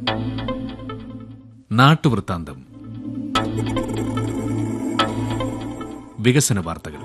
നാട്ടുവൃത്താന്തം വികസന വാർത്തകൾ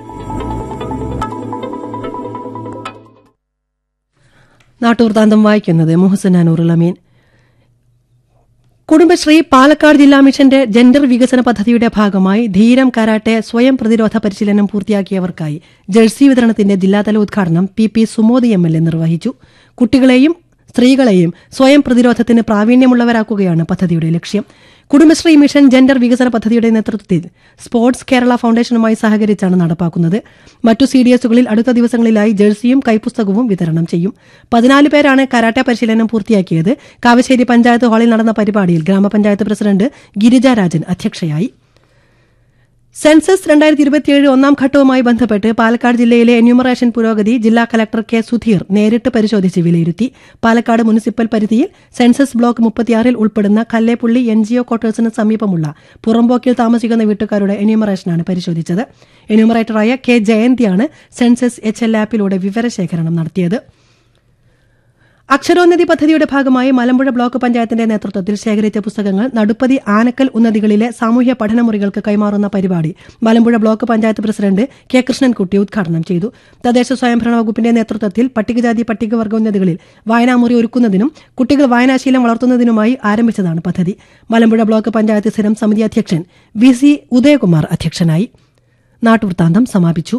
നാട്ടുവൃത്താന്തം വായിക്കുന്നത് മുഹസൻ അനൂറുൽ അമീൻ കുടുംബശ്രീ പാലക്കാട് ജില്ലാ മിഷന്റെ ജെൻഡർ വികസന പദ്ധതിയുടെ ഭാഗമായി ധീരം കരാട്ടെ സ്വയം പ്രതിരോധ പരിശീലനം പൂർത്തിയാക്കിയവർക്കായി ജേഴ്സി വിതരണത്തിന്റെ ജില്ലാതല ഉദ്ഘാടനം P P Sumod M L A നിർവഹിച്ചു കുട്ടികളെയും സ്ത്രീകളെയും സ്വയം പ്രതിരോധത്തിന് പ്രാവീണ്യമുള്ളവരാക്കുകയാണ് പദ്ധതിയുടെ ലക്ഷ്യം കുടുംബശ്രീ മിഷൻ ജെൻഡർ വികസന പദ്ധതിയുടെ നേതൃത്വത്തിൽ സ്പോർട്സ് കേരള ഫൗണ്ടേഷനുമായി സഹകരിച്ചാണ് നടപ്പാക്കുന്നത് മറ്റു സി ഡി എസുകളിൽ അടുത്ത ദിവസങ്ങളിലായി ജേഴ്സിയും കൈപ്പുസ്തകവും വിതരണം ചെയ്യും പതിനാല് പേരാണ് കരാട്ടെ പരിശീലനം പൂർത്തിയാക്കിയത് കാവശ്ശേരി പഞ്ചായത്ത് ഹാളിൽ നടന്ന പരിപാടിയിൽ ഗ്രാമപഞ്ചായത്ത് പ്രസിഡന്റ് ഗിരിജ രാജൻ അധ്യക്ഷയായി സെൻസസ് രണ്ടായിരത്തി ഇരുപത്തിയേഴ് ഒന്നാം ഘട്ടവുമായി ബന്ധപ്പെട്ട് പാലക്കാട് ജില്ലയിലെ എന്യൂമറേഷൻ പുരോഗതി ജില്ലാ കലക്ടർ കെ സുധീർ നേരിട്ട് പരിശോധിച്ച് വിലയിരുത്തി പാലക്കാട് മുനിസിപ്പൽ പരിധിയിൽ സെൻസസ് ബ്ലോക്ക് മുപ്പത്തിയാറിൽ ഉൾപ്പെടുന്ന കല്ലേപ്പുള്ളി എൻ ജിഒ ക്വാർട്ടേഴ്സിന് സമീപമുള്ള പുറമ്പോക്കിൽ താമസിക്കുന്ന വീട്ടുകാരുടെ എന്യൂമറേഷനാണ് പരിശോധിച്ചത് എന്യൂമറേറ്ററായ കെ ജയന്തിയാണ് സെൻസസ് എച്ച് എൽ ആപ്പിലൂടെ വിവരശേഖരണം നടത്തിയത് അക്ഷരോന്നതി പദ്ധതിയുടെ ഭാഗമായി മലമ്പുഴ ബ്ലോക്ക് പഞ്ചായത്തിന്റെ നേതൃത്വത്തിൽ ശേഖരിച്ച പുസ്തകങ്ങൾ നടുപ്പതി ആനക്കൽ ഉന്നതികളിലെ സാമൂഹ്യ പഠനമുറികൾക്ക് കൈമാറുന്ന പരിപാടി Malampuzha block panchayat president K Krishnankutty ഉദ്ഘാടനം ചെയ്തു തദ്ദേശ സ്വയംഭരണ വകുപ്പിന്റെ നേതൃത്വത്തിൽ പട്ടികജാതി പട്ടികവർഗ ഉന്നതികളിൽ വായനാമുറി ഒരുക്കുന്നതിനും കുട്ടികൾ വായനാശീലം വളർത്തുന്നതിനുമായി ആരംഭിച്ചതാണ് പദ്ധതി മലമ്പുഴ ബ്ലോക്ക് പഞ്ചായത്ത് സ്ഥിരം സമിതി അധ്യക്ഷൻ വി സി ഉദയകുമാർ അധ്യക്ഷനായി നാട്ടുവൃത്താന്തം സമാപിച്ചു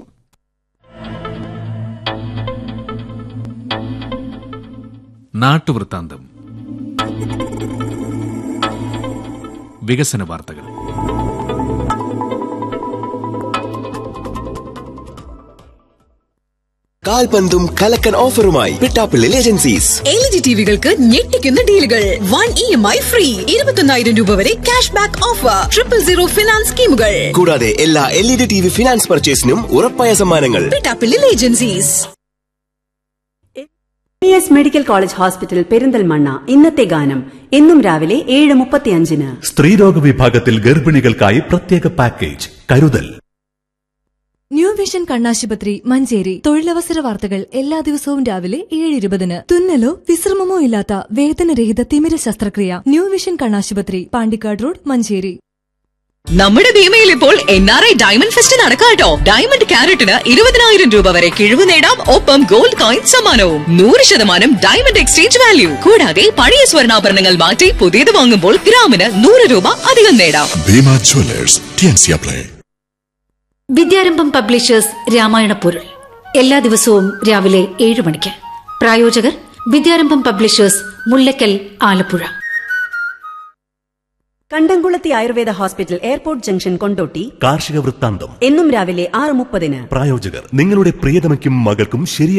നാട്ടുവൃത്താന്തം വികസന വാർത്തകൾ കാൽപന്തും കലക്കൻ ഓഫറുമായി പിട്ടാപ്പിള്ളിൽ ഏജൻസീസ് എൽ ജി ടിവികൾക്ക് ഞെട്ടിക്കുന്ന ഡീലുകൾ one E M I free ഇരുപത്തൊന്നായിരം രൂപ വരെ cash back offer triple zero finance സ്കീമുകൾ കൂടാതെ എല്ലാ L E D T V finance പർച്ചേസിനും ഉറപ്പായ സമ്മാനങ്ങൾ Pittappillil agencies P S medical college hospital Perinthalmanna ഇന്നത്തെ ഗാനം എന്നും രാവിലെ ഏഴ് മുപ്പത്തിയഞ്ചിന് സ്ത്രീരോഗ വിഭാഗത്തിൽ ഗർഭിണികൾക്കായി പ്രത്യേക പാക്കേജ് കരുതൽ ന്യൂ വിഷൻ കണ്ണാശുപത്രി മഞ്ചേരി തൊഴിലവസര വാർത്തകൾ എല്ലാ ദിവസവും രാവിലെ ഏഴ് ഇരുപതിന് തുന്നലോ വിശ്രമമോ ഇല്ലാത്ത വേദനരഹിത തിമിര ശസ്ത്രക്രിയ ന്യൂ വിഷൻ കണ്ണാശുപത്രി പാണ്ടിക്കാട് റോഡ് മഞ്ചേരി നമ്മുടെ ഭീമയിൽ ഇപ്പോൾ N R I diamond fest നടക്കാട്ടോ ഡയമണ്ട് ക്യാരറ്റിന് ഇരുപതിനായിരം രൂപ വരെ കിഴിവ് നേടാം ഒപ്പം ഗോൾഡ് കോയിൻ സമ്മാനവും നൂറ് ശതമാനം ഡയമണ്ട് എക്സ്ചേഞ്ച് വാല്യൂ കൂടാതെ പഴയ സ്വർണ്ണാഭരണങ്ങൾ മാറ്റി പുതിയത് വാങ്ങുമ്പോൾ ഗ്രാമിന് നൂറ് രൂപ അധികം നേടാം ഭീമ ജ്വല്ലേഴ്സ് ടിയൻസിയ പ്ലേ വിദ്യാരംഭം പബ്ലിഷേഴ്സ് രാമായണ പൊരുൾ എല്ലാ ദിവസവും രാവിലെ ഏഴ് മണിക്ക് പ്രായോജകർ വിദ്യാരംഭം publishers Mullakkal Alappuzha Kandamkulathy Ayurveda hospital airport junction Kondotty കാർഷിക വൃത്താന്തം എന്നും രാവിലെ ആറ് മുപ്പതിന് പ്രായോജകർ നിങ്ങളുടെ പ്രിയതമയ്ക്കും മകൾക്കും ശരിയായ